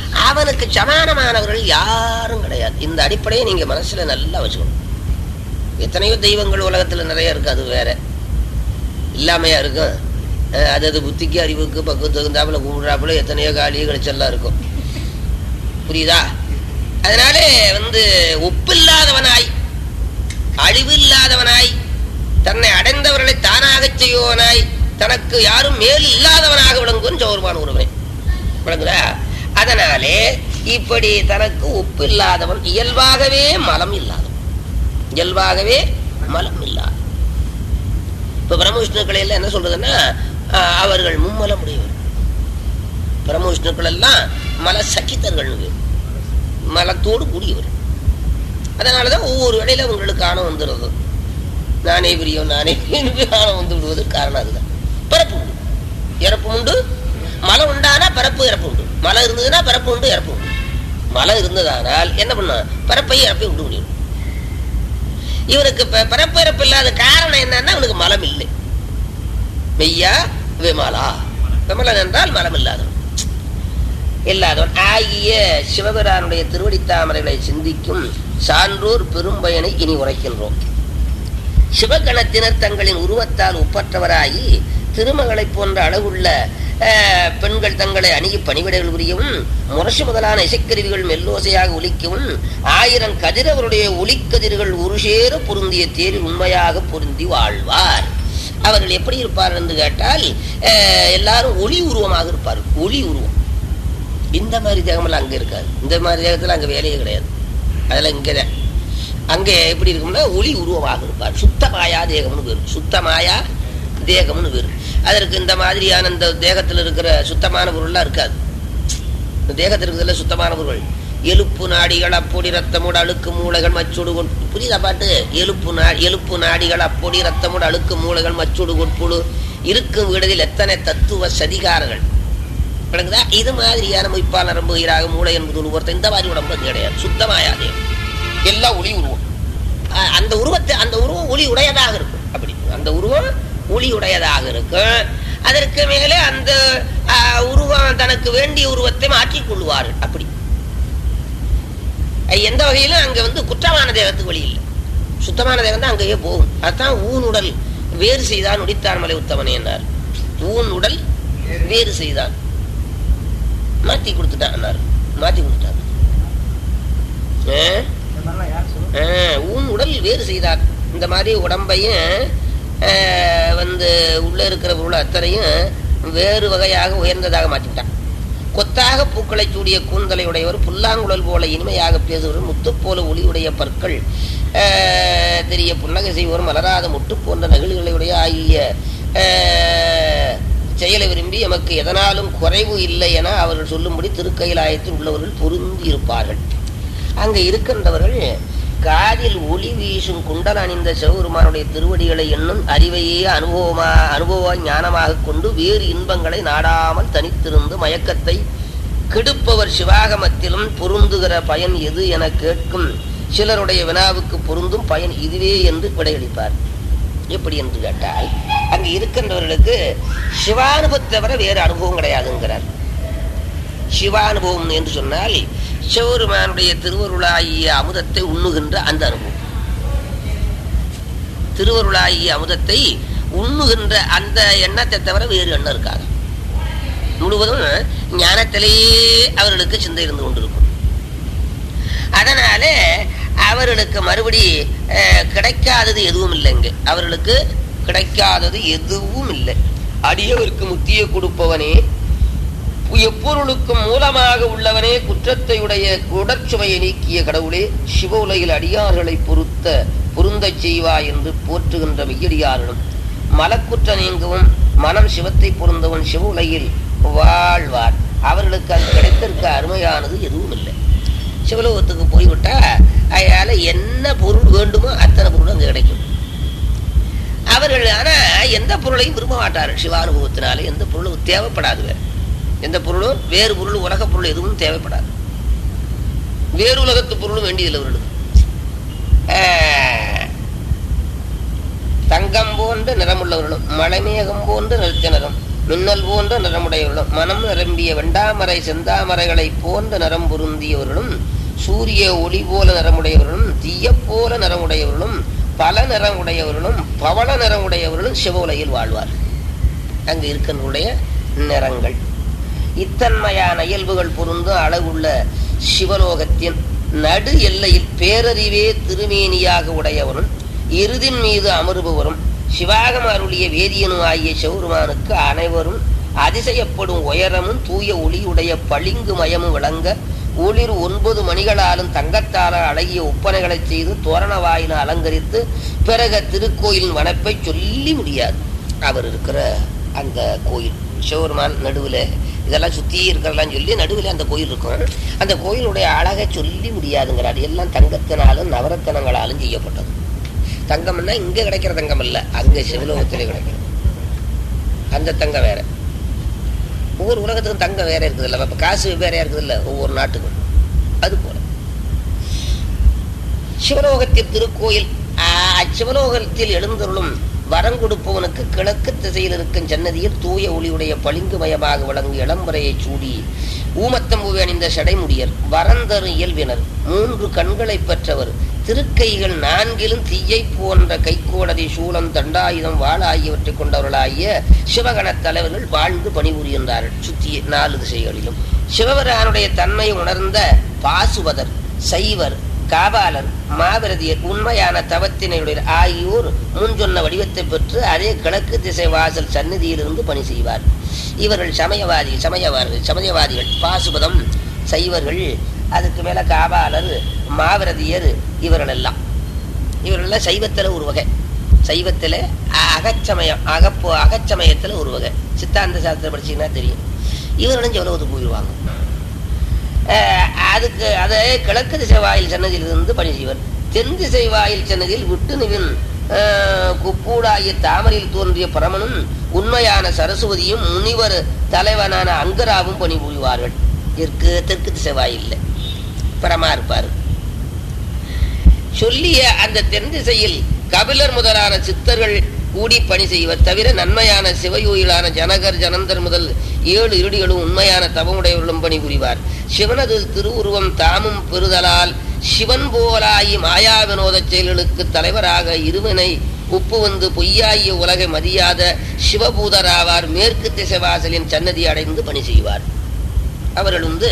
அவனுக்கு சமானமானவர்கள் யாரும் கிடையாது இந்த அடிப்படையை நீங்க மனசுல நல்லா வச்சுக்கணும் எத்தனையோ தெய்வங்கள் உலகத்துல நிறைய இருக்கு அது வேற இல்லாமையா இருக்கும் அஹ் அது அது புத்திக்கு அறிவுக்கு பக்குவத்துக்கு தகுந்தாப்புல கும்பிடுறாப்புல எத்தனையோ காலி கழிச்செல்லாம் இருக்கும் புரியுதா அதனாலே வந்து ஒப்பில்லாதவனாய் அழிவு இல்லாதவனாய் தன்னை அடைந்தவர்களை தானாகச் செய்வனாய் தனக்கு யாரும் மேல் இல்லாதவனாக விளங்கும் சௌர்பான் ஒருவன் விளங்குதா அதனாலே இப்படி தனக்கு ஒப்பு இல்லாதவன் இயல்பாகவே மலம் இல்லாதவன் இயல்பாகவே மலம் இல்லாதவன் இப்ப பிரம்மவிஷ்ணுக்களை எல்லாம் என்ன சொல்றதுன்னா ஆஹ், அவர்கள் மும்மலம் உடையவர் பிரம்மவிஷ்ணுக்கள் எல்லாம் மல சகித்தர்கள் மலத்தோடு கூடியவர் அதனாலதான் ஒவ்வொரு வேளையில அவங்களுக்கு ஆணம் வந்துடுறது நானே பிரியம் நானே பிரியம் ஆணம் வந்து விடுவது காரணம் அதுதான் பிறப்பு உண்டு இறப்பு உண்டு மலை உண்டானா பிறப்பு இறப்பு உண்டு மலை இருந்ததுன்னா பிறப்பு உண்டு இறப்பு உண்டு மலை இருந்ததானால் என்ன பண்ண பிறப்பை இறப்பை உண்டு முடியும் இவனுக்கு ப- பிறப்பு இறப்பு இல்லாத காரணம் என்னன்னா அவனுக்கு மலம் இல்லை மெய்யா விமலா விமலன் என்றால் மலம் இல்லாதவன் இல்லாதவன் ஆகிய சிவபிரானுடைய திருவடி தாமரைகளை சிந்திக்கும் சான்றோர் பெரும்பயனை இனி உரைக்கின்றோம் சிவகணத்தினர் தங்களின் உருவத்தால் ஒப்பற்றவராகி திருமகளைப் போன்ற அழகுள்ள அஹ், பெண்கள் தங்களை அணுகி பணிவிடைகள் புரியவும் முரசு முதலான இசைக்கருவிகள் மெல்லோசையாக ஒலிக்கவும் ஆயிரம் கதிரவருடைய ஒளிக்கதிர்கள் உருசேர பொருந்திய தேரில் உண்மையாக பொருந்தி வாழ்வார் அவர்கள் எப்படி இருப்பார்கள் என்று கேட்டால் அஹ், எல்லாரும் ஒளி உருவமாக இருப்பார்கள் ஒளி உருவம் இந்த மாதிரி தேகமெல்லாம் அங்க இருக்காது இந்த மாதிரி தேகத்துல அங்க வேலையே கிடையாது அதெல்லாம் இங்கதான் அங்கே எப்படி இருக்கும்னா ஒளி உருவமாக இருப்பார் சுத்தமாயா தேகம்னு பேரு சுத்தமாயா தேகம்னு பேரு அதற்கு இந்த மாதிரியான இந்த தேகத்தில் இருக்கிற சுத்தமான பொருள்லாம் இருக்காது இந்த தேகத்தில் இருக்கிறதுல சுத்தமான பொருள் எலுப்பு நாடிகள் அப்பொடி ரத்தமோடு அழுக்கு மூளைகள் மச்சோடு கொட்- புரியுதா பாட்டு எலுப்பு நா எலுப்பு நாடிகள் அப்பொடி ரத்தமோடு அழுக்கு மூளைகள் மச்சோடு கொட்புழு இருக்கும் வீடுகளில் எத்தனை தத்துவ சதிகாரர்கள் விளங்குதா இது மாதிரியான மொய்ப்பால் நரம்பு ஈராக மூளை என்பது ஒருத்தர் இந்த மாதிரி உடம்பு அது கிடையாது சுத்தமாயாது எல்லாம் ஒளி உருவம் அஹ் அந்த உருவத்தை அந்த உருவம் ஒளி உடையதாக இருக்கும் அப்படி அந்த உருவம் ஒளி உடையதாக இருக்கும் அதற்கு மேலே அந்த அஹ், உருவம் தனக்கு வேண்டிய உருவத்தை மாற்றிக் கொள்வார்கள் அப்படி அஹ் எந்த வகையிலும் அங்க வந்து குற்றமான தேகத்துக்கு வழி இல்லை சுத்தமான தேகம் தான் அங்கேயே போகும் அதான் ஊன் உடல் வேறு செய்தான் உடித்தான் மலை உத்தமனே என்றார் ஊன் உடல் வேறு செய்தான் மாத்தி கொடுத்துட்டான் மாத்தி கொடுத்தார் ஆ? ஆ, ஊன் உடல் வேறு செய்தார் இந்த மாதிரி உடம்பையும் ஆ, வந்து உள்ள இருக்கிற பொருள் அத்தனையும் வேறு வகையாக உயர்ந்ததாக மாற்றிவிட்டான் கொத்தாக பூக்களை சூடிய கூந்தலை உடையவர் புல்லாங்குழல் போல இனிமையாக பேசுவர் முத்து போல ஒளியுடைய பற்கள் ஆ, தெரிய புன்னகை செய்வோர் மலராத முட்டு போன்ற நகிழ்களை உடைய ஆகிய ஆ, செயலை விரும்பி எமக்கு எதனாலும் குறைவு இல்லை என அவர்கள் சொல்லும்படி திருக்கையிலாயத்தில் உள்ளவர்கள் பொருந்தி இருப்பார்கள் அங்க இருக்கின்றவர்கள் காதில் ஒளி வீசும் குண்டல் அணிந்த சிவபெருமானுடைய திருவடிகளை என்னும் அறிவையே அனுபவமா அனுபவ ஞானமாக கொண்டு வேறு இன்பங்களை நாடாமல் தனித்திருந்து மயக்கத்தை கெடுப்பவர் சிவாகமத்திலும் பொருந்துகிற பயன் எது என கேட்கும் சிலருடைய வினாவுக்கு பொருந்தும் பயன் இதுவே என்று விடையளிப்பார் எப்படி என்று கேட்டால் அங்கு இருக்கின்றவர்களுக்கு சிவானுபவத்தை தவிர வேறு அனுபவம் கிடையாதுங்கிறார் சிவானுபவம் என்று சொன்னால் சிவபெருமானுடைய திருவருளாகிய அமுதத்தை உண்ணுகின்ற அந்த அனுபவம் திருவருளாகிய அமுதத்தை உண்ணுகின்ற அந்த எண்ணத்தை தவிர வேறு எண்ணம் இருக்காது முழுவதும் ஞானத்திலேயே அவர்களுக்கு சிந்தை இருந்து கொண்டிருக்கும் அதனால அவர்களுக்கு மறுபடி அஹ், கிடைக்காதது எதுவும் இல்லைங்க அவர்களுக்கு கிடைக்காதது எதுவும் இல்லை அடியவருக்கு முத்தியை கொடுப்பவனே எப்பொருளுக்கும் மூலமாக உள்ளவனே குற்றத்தையுடைய குடச்சுமையை நீக்கிய கடவுளே சிவ உலகில் அடியார்களை பொருத்த பொருந்தச் செய்வாய் என்று போற்றுகின்ற மெய்யடியார்களும் மலக்குற்ற நீங்கவும் மனம் சிவத்தை பொருந்தவன் சிவ உலகில் வாழ்வார் அவர்களுக்கு அது கிடைத்திருக்க அருமையானது எதுவும் இல்லை சிவலோகத்துக்கு போய்விட்டா அதனால என்ன பொருள் வேண்டுமோ அத்தனை பொருள் அங்கே கிடைக்கும் அவர்கள் ஆனா எந்த பொருளையும் விரும்ப மாட்டார்கள் சிவானுபவத்தினால எந்த பொருளும் தேவைப்படாது வேறு எந்த பொருளும் வேறு பொருள் உலக பொருள் எதுவும் தேவைப்படாது வேறு உலகத்து பொருளும் வேண்டியதில்லை அவர்களுக்கு ஆஹ், தங்கம் போன்ற நிறமுள்ளவர்களும் மலைமேகம் போன்ற நிறுத்த நிறம் மின்னல் போன்ற நிறமுடையவர்களும் மனம் நிரம்பிய வெண்டாமரை செந்தாமரைகளை போன்ற நிறம் பொருந்தியவர்களும் சூரிய ஒளி போல நிறமுடையவர்களும் தீய போல நிறமுடையவர்களும் பல நிறம் உடையவர்களும் பவள நிறம் உடையவர்களும் சிவ உலகில் வாழ்வார் அங்கு இருக்கின்றுடைய நிறங்கள் இத்தன்மையான இயல்புகள் பொருந்தும் அழகுள்ள சிவலோகத்தின் நடு எல்லையில் பேரறிவே திருமேனியாக உடையவனும் இறுதின் மீது அமருபவரும் சிவாகம் அருளிய வேதியனும் ஆகிய சிவருமானுக்கு அனைவரும் அதிசயப்படும் உயரமும் தூய ஒளியுடைய பளிங்கு மயமும் விளங்க ஒளிர் ஒன்பது மணிகளாலும் தங்கத்தால அழகிய ஒப்பனைகளைச் செய்து தோரண வாயில அலங்கரித்து பிறகு திருக்கோயிலின் வனப்பை சொல்லி முடியாது அவர் இருக்கிற அந்த கோயில் சிவபெருமான் நடுவில் இதெல்லாம் சுற்றி இருக்கிறதெல்லாம் சொல்லி நடுவில் அந்த கோயில் இருக்கும் அந்த கோயிலுடைய அழகை சொல்லி முடியாதுங்கிறார் எல்லாம் தங்கத்தினாலும் நவரத்தனங்களாலும் செய்யப்பட்டது தங்கம்னா இங்கே கிடைக்கிற தங்கம் இல்லை அங்கே சிவலோகத்திலே கிடைக்கிறது அந்த தங்கம் வேற ஒவ்வொரு உலகத்துக்கும் தங்கம் வேற இருக்குது இல்லை இப்போ காசு வேறையா இருக்குது இல்லை ஒவ்வொரு நாட்டுக்கும் அது போல சிவலோகத்தின் திருக்கோயில் அச்சிவலோகத்தில் எழுந்தருளும் வரம் கொடுப்பவனுக்கு கிழக்கு திசையில் இருக்கும் சன்னதியில் தூய ஒளியுடைய பளிங்குமயமாக விளங்கு இளம்பரையை சூடி ஊமத்தம்பூவை அணிந்த சடைமுடியர் வரந்தரு இயல்பினர் மூன்று கண்களை பெற்றவர் திருக்கைகள் நான்கிலும் தீயை போன்ற கைக்கோடதி சூலம் தண்டாயுதம் வாள் ஆகியவற்றை கொண்டவர்களாகிய சிவகணத் தலைவர்கள் வாழ்ந்து பணிபுரிகின்றார்கள் சுற்றி நாலு திசைகளிலும் சிவபெருமானுடைய தன்மையை உணர்ந்த பாசுவதர் சைவர் காபாலர் மாவிரதியர் உண்மையான தவத்தினையுடைய ஆகியோர் முன் சொன்ன வடிவத்தை பெற்று அதே கிழக்கு திசை வாசல் சந்நிதியிலிருந்து பணி செய்வார் இவர்கள் சமயவாதி சமயவாதிகள் சமயவாதிகள் பாசுபதம் சைவர்கள் அதுக்கு மேல காபாலர் மாவிரதியர் இவர்கள் எல்லாம் இவர்கள் சைவத்தில் ஒரு வகை சைவத்தில் அகச்சமயம் அகப்போ அகச்சமயத்தில் ஒரு வகை சித்தாந்த சாஸ்திரம் படிச்சீங்கன்னா தெரியும் இவர்களும் செவலவத்துக்கு போயிடுவாங்க அதுக்கு அதை கிழக்கு திசை வாயில் சன்னதியிலிருந்து பணி செய்வர் தென் திசை வாயில் சன்னதியில் விட்டு நிவின் குப்பூடாகிய தாமரையில் தோன்றிய பரமனும் உண்மையான சரஸ்வதியும் முனிவர் தலைவனான அங்கராவும் பணிபுரிவார்கள் தெற்கு தெற்கு திசை வாயில் பரமா இருப்பார் சொல்லிய அந்த தென் திசையில் கபிலர் முதலான சித்தர்கள் கூடி பணி செய்வர் தவிர நன்மையான சிவயோயிலான ஜனகர் ஜனந்தர் முதல் ஏழு இருடிகளும் உண்மையான தவமுடையவர்களும் பணி புரிவார் சிவனது திருவுருவம் தாமும் பெறுதலால் சிவன் போலாயி மாயா வினோத செயல்களுக்கு தலைவராக இருவனை உப்பு வந்து பொய்யாகிய உலகை மதியாத சிவபூதராவார் மேற்கு திசை வாசலின் சன்னதி அடைந்து பணி செய்வார் அவர்கள் வந்து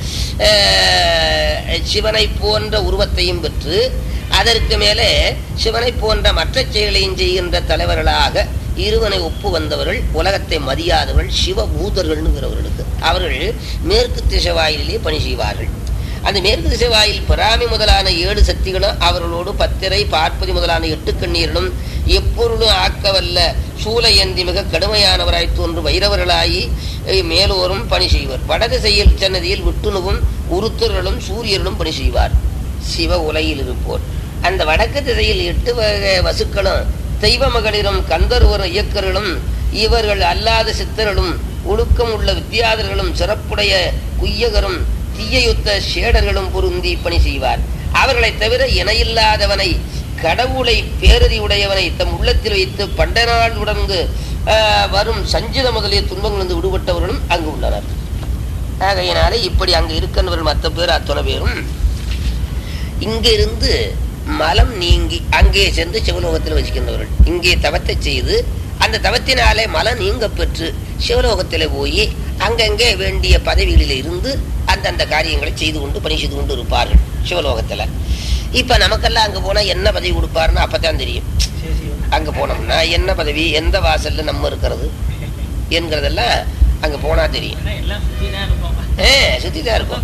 சிவனை போன்ற உருவத்தையும் பெற்று அதற்கு மேலே சிவனை போன்ற மற்ற செயலையும் செய்கின்ற தலைவர்களாக இருவனை ஒப்பு வந்தவர்கள் உலகத்தை மதியாதவர்கள் சிவபூதர்கள்னுங்கிறவர்களுக்கு அவர்கள் மேற்கு திசை வாயிலே பணி செய்வார்கள் அந்த மேற்கு திசை வாயில் பிராமி முதலான ஏழு சக்திகளும் அவர்களோடு பத்திரை பார்ப்பதி முதலான எட்டு கண்ணீர்களும் எப்பொருளும் ஆக்கவல்ல சூலையந்தி மிக கடுமையானவராய் தோன்று வைரவர்களாகி மேலோரும் பணி செய்வர் வடதிசையில் சன்னதியில் விட்டுணுவும் உருத்தர்களும் சூரியர்களும் பணி செய்வார் சிவ உலகில் இருப்போர் அந்த வடக்கு திசையில் எட்டு வகை வசுக்களும் தெய்வ மகளிரும் கந்தர்வரும் இயக்கர்களும் இவர்கள் அல்லாத சித்தர்களும் ஒழுக்கம் உள்ள வித்தியாதர்களும் சிறப்புடைய குய்யகரும் தீயயுத்த சேடர்களும் பொருந்தி பணி செய்வார் அவர்களை தவிர இணையில்லாதவனை கடவுளை பேரதி உடையவனை தம் உள்ளத்தில் வைத்து பண்ட நாள் உடந்து வரும் சஞ்சித முதலிய துன்பங்களிலிருந்து விடுபட்டவர்களும் அங்கு உள்ளனர் ஆகையினாலே இப்படி அங்கு இருக்கின்றவர்கள் மற்ற பேர் அத்தனை பேரும் இங்கிருந்து மலம் நீங்கி அங்கே சென்று சிவலோகத்தில் வசிக்கின்றவர்கள் இங்கே தவத்தை செய்து அந்த தவத்தினாலே மலம் நீங்க பெற்று சிவலோகத்தில் போய் அங்கங்கே வேண்டிய பதவிகளில் இருந்து அந்தந்த காரியங்களை செய்து கொண்டு பணி செய்து கொண்டு இருப்பார்கள் சிவலோகத்துல இப்ப நமக்கெல்லாம் அங்க போனா என்ன பதவி கொடுப்பாருன்னு அப்பதான் தெரியும் அங்க போனோம்னா என்ன பதவி எந்த வாசல்ல நம்ம இருக்கிறது என்கிறதெல்லாம் அங்க போனா தெரியும் சுத்தி தான் இருக்கும்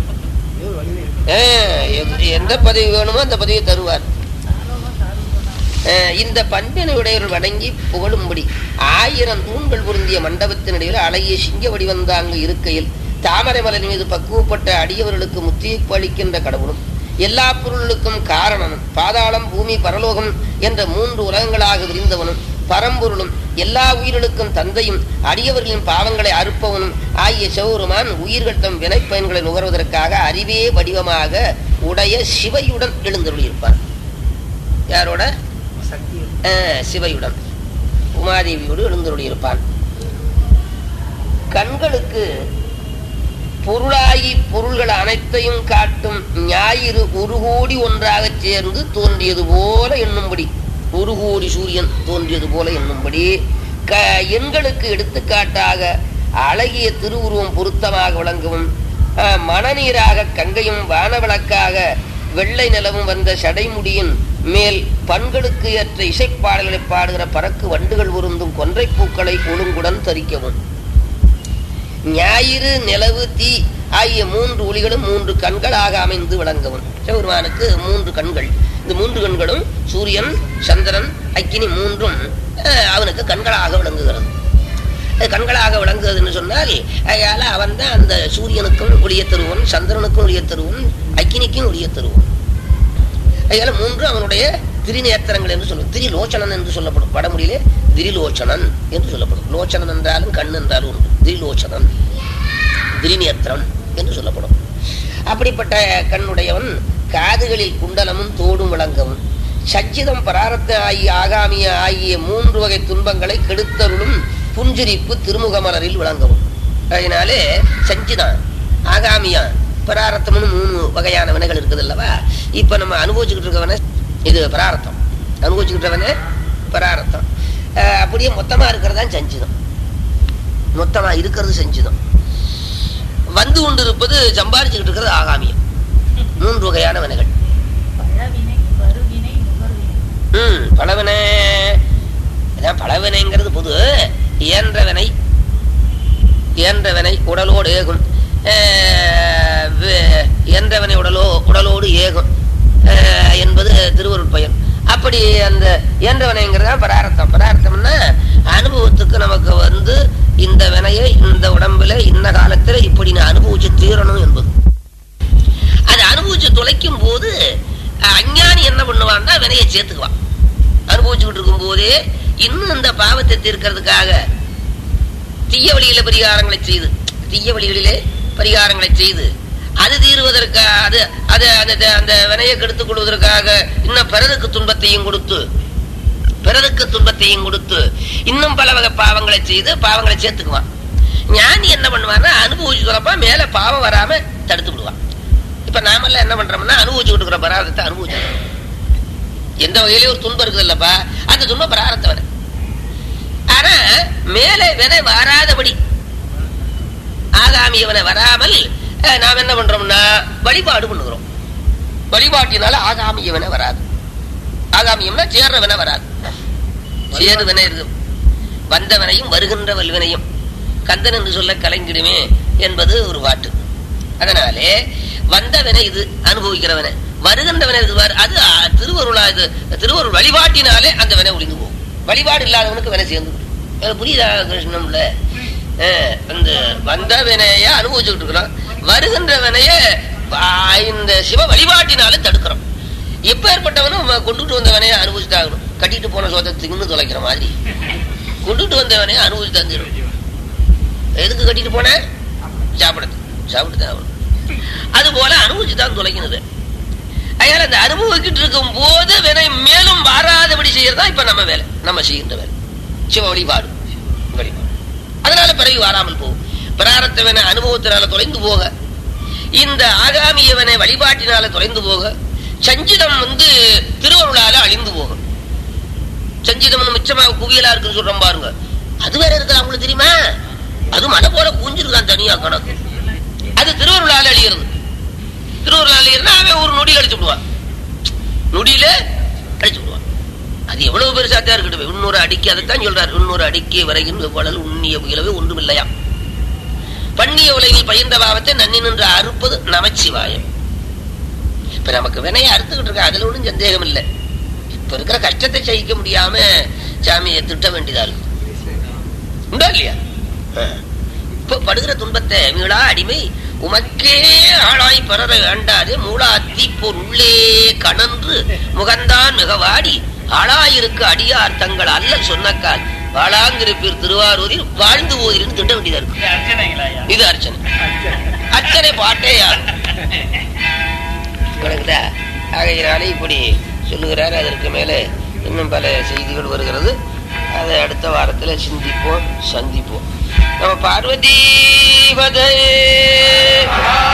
எந்த பதவி வேணுமோ அந்த பதவியை தருவார் இந்த பண்பினை உடையவர்கள் வணங்கி புகழும்படி ஆயிரம் தூண்கள் பொருந்திய மண்டபத்தினிடையில் அழகிய சிங்க வடிவந்தாங்கு இருக்கையில் தாமரை மலர் மீது பக்குவப்பட்ட அடியவர்களுக்கு முத்தியப்பு அளிக்கின்ற கடவுளும் எல்லா பொருளுக்கும் காரணனும் பாதாளம் பூமி பரலோகம் என்ற மூன்று உலகங்களாக விரிந்தவனும் பரம்பொருளும் எல்லா உயிர்களுக்கும் தந்தையும் அடியவர்களின் பாவங்களை அறுப்பவனும் ஆகிய சிவருமான் உயிர்கள் தம் வினைப்பயன்களை நுகர்வதற்காக அறிவே வடிவமாக உடைய சிவையுடன் எழுந்தருளியிருப்பார் யாரோட சிவையுடன் உமாதேவியோடு எழுந்தருளியிருப்பான் கண்களுக்கு பொருளாகி பொருள்கள் அனைத்தையும் காட்டும் ஞாயிறு ஒரு கோடி ஒன்றாக சேர்ந்து தோன்றியது போல எண்ணும்படி ஒரு கோடி சூரியன் தோன்றியது போல என்னும்படி க எண்களுக்கு எடுத்துக்காட்டாக அழகிய திருவுருவம் பொருத்தமாக விளங்கவும் அஹ், மணநீராக கங்கையும் வானவிளக்காக வெள்ளை நிலவும் வந்த சடைமுடியின் மேல் பண்களுக்கு ஏற்ற இசைப்பாடல்களை பாடுகிற பறக்கு வண்டுகள் உருந்தும் கொன்றைப் பூக்களை ஒழுங்குடன் தரிக்கவும் ஞாயிறு நிலவு தீ ஆகிய மூன்று ஒளிகளும் மூன்று கண்களாக அமைந்து விளங்கவும் சிவபெருமானுக்கு மூன்று கண்கள் இந்த மூன்று கண்களும் சூரியன் சந்திரன் அக்கினி மூன்றும் அஹ், அவனுக்கு கண்களாக விளங்குகிறது அது கண்களாக விளங்குகிறதுன்னு சொன்னால் அதனால அவன் தான் அந்த சூரியனுக்கும் ஒளிய தருவன் சந்திரனுக்கும் ஒளிய தருவன் அக்கினிக்கும் ஒளிய தருவன் அதனால மூன்று அவனுடைய திரிநேத்திரங்கள் என்று சொல்லும் திரிலோச்சனன் என்று சொல்லப்படும் வடமொழியிலே திரிலோச்சனன் என்று சொல்லப்படும் லோச்சனன் என்றாலும் கண் என்றாலும் உண்டு திரிலோச்சனன் திரிநேத்திரம் என்று சொல்லப்படும் அப்படிப்பட்ட கண்ணுடையவன் காதுகளில் குண்டலமும் தோடும் விளங்கவும் சச்சிதம் பராரத்த ஆகிய ஆகாமிய ஆகிய மூன்று வகை துன்பங்களை கெடுத்தருளும் புஞ்சிரிப்பு திருமுகமலரில் விளங்கவும் அதனாலே சஞ்சிதான் ஆகாமியா பராரத்தம்னு மூணு வகையான வினைகள் இருக்குது அல்லவா இப்ப நம்ம அனுபவிச்சுக்கிட்டு இருக்கவன இது பராரத்தம் அனுபவிச்சுக்கிட்டவனே பராரத்தம் அஹ் அப்படியே மொத்தமா இருக்கிறதா சஞ்சிதம் மொத்தமா இருக்கிறது செஞ்சுதம் வந்து கொண்டிருப்பது சம்பாதிச்சுக்கிட்டு இருக்கிறது ஆகாமியம் மூன்று வகையான வினைகள் பழவினை வருவினை நுகர்வினை ம் பலவினை அதான் பலவினைங்கிறது பொது இயன்ற வினை இயன்ற வினை உடலோடு ஏகும் அஹ் வே- இயன்ற வினை உடலோ உடலோடு ஏகும் அஹ் என்பது திருவருட் பயன் அப்படி அந்த இயன்ற வினைங்கிறதா பராரத்தம் பராரத்தம்னா அனுபவத்துக்கு நமக்கு வந்து இந்த வினையை இந்த உடம்புல இந்த காலத்துல இப்படி நான் அனுபவிச்சு தீரணும் என்பது அதை அனுபவிச்சு தொலைக்கும் போது அஹ், அஞ்ஞானி என்ன பண்ணுவான்னா வினையை சேர்த்துக்குவான் அனுபவிச்சுக்கிட்டு இருக்கும் போதே இன்னும் இந்த பாவத்தை தீர்க்கிறதுக்காக தீய வழியில பரிகாரங்களை செய்து தீய வழிகளிலே பரிகாரங்களை செய்து அது தீருவதற்காக அது அது அந்த அந்த வினையை கெடுத்துக் கொள்வதற்காக இன்னும் பிறருக்கு துன்பத்தையும் கொடுத்து பிறருக்கு துன்பத்தையும் கொடுத்து இன்னும் பல வகை பாவங்களை செய்து பாவங்களை சேர்த்துக்குவான் ஞானி என்ன பண்ணுவான்னா அனுபவிச்சு வரப்ப மேல பாவம் வராம தடுத்து விடுவான் இப்ப நாமெல்லாம் என்ன பண்றோம்னா அனுபவிச்சுக்கிட்டு இருக்கிற பராதத்தை அனுபவிச்சு எந்த வகையிலயும் ஒரு துன்பம் இருக்குது இல்லப்பா அந்த துன்பம் பராரத்தை வர ஆனா மேலே வினை வராதபடி ஆகாமியவனை வராமல் அஹ், நாம் என்ன பண்றோம்னா வழிபாடு பண்ணுகிறோம் வழிபாட்டினால ஆகாமியவனை வராது ஆகாமியம்னா சேர்றவனை வராது சேருவனை இருக்கு வந்தவனையும் வருகின்ற வல்வினையும் கந்தன் என்று சொல்ல கலைஞ்சிடுமே என்பது ஒரு பாட்டு அதனாலே வந்தவனை இது அனுபவிக்கிறவனை வருகின்றவனை இது பாரு, அது அ, திருவருளா இது திருவருள் வழிபாட்டினாலே அந்த வினை ஒளிந்து போகும் வழிபாடு இல்லாதவனுக்கு வினை சேர்ந்து விடும். எனக்கு புரியுதா கிருஷ்ணம்ல அஹ், அந்த வந்த வினைய அனுபவிச்சுக்கிட்டு இருக்கிறோம் வருகின்ற வினைய ஆ, இந்த சிவ வழிபாட்டினால தடுக்கிறோம் எப்ப ஏற்பட்டவனும் அவன் கொண்டுட்டு வந்த வினைய அனுபவிச்சுட்டாகணும் கட்டிட்டு போன சோத்தை தின்னு தொலைக்கிற மாதிரி கொண்டுட்டு வந்த வினைய அனுபவிச்சு தந்துடும் எதுக்கு கட்டிட்டு போன சாப்பிடத்து சாப்பிட்டு தான் ஆகணும். அது போல அனுபவிச்சு தான் தொலைக்கிறது அதனால அந்த அனுபவிக்கிட்டு இருக்கும் போது வினை மேலும் வராதபடி செய்யறதா இப்ப நம்ம வேலை நம்ம செய்கின்ற வேலை சிவ வழிபாடு வழிபாடு அதனால பிறகு வராமல் போகும் பிராரத்தவனை அனுபவத்தினால தொலைந்து போக இந்த ஆகாமியவனை வழிபாட்டினால தொலைந்து போக சஞ்சிதம் வந்து திருவருளால அழிந்து போகும் சஞ்சிதம் மிச்சமா குவியலா இருக்குன்னு சொல்றோம் பாருங்க அது வேற இருக்குது அவங்களுக்கு தெரியுமா அது மலை போல பூஞ்சிருக்கான் தனியா கணக்கு அது திருவருளால அழிகிறது திருவருளால அழிகிறதுனா அவன் ஒரு நொடியில் அடிச்சு விடுவான் நொடியில அடிச்சு விடுவான் அது எவ்வளவு பெருசா தான் இருக்கட்டும் இன்னொரு அடிக்கு அதைத்தான் சொல்றாரு இன்னொரு அடிக்கு வரைகின்ற வளல் உண்ணிய முயலவே ஒன்றும் இல்லையா பண்ணிய உலகில் பயிர்ந்த பாவத்தை நன்னி நின்று அறுப்பது நமச்சிவாயம் இப்ப நமக்கு வினைய அறுத்துக்கிட்டு இருக்க அதுல ஒன்றும் சந்தேகம் இல்லை இப்ப இருக்கிற கஷ்டத்தை சகிக்க முடியாம சாமியை திட்ட வேண்டியதா இருக்கு உண்டா இல்லையா ஆ. இப்ப படுகிற துன்பத்தை மீளா அடிமை உமக்கே ஆளாய் பரற வேண்டாதே மூளாத்தி பொருளே கணன்று முகந்தான் மிகவாடி ஆளாயிருக்கு அடியார் தங்கள் அல்ல சொன்னக்கால் வாழாங்கிருப்பீர் திருவாரூரில் வாழ்ந்து போதிருந்து திட்ட வேண்டியதா இருக்கு இது அர்ச்சனைங்களா ஐயா? இது அர்ச்சனை அர்ச்சனை பாட்டே யார் விளங்குதா ஆகையினாலே இப்படி சொல்லுகிறார் அதற்கு மேலே இன்னும் பல செய்திகள் வருகிறது அதை அடுத்த வாரத்தில் சிந்திப்போம் சந்திப்போம் நம்ம பார்வதி பதே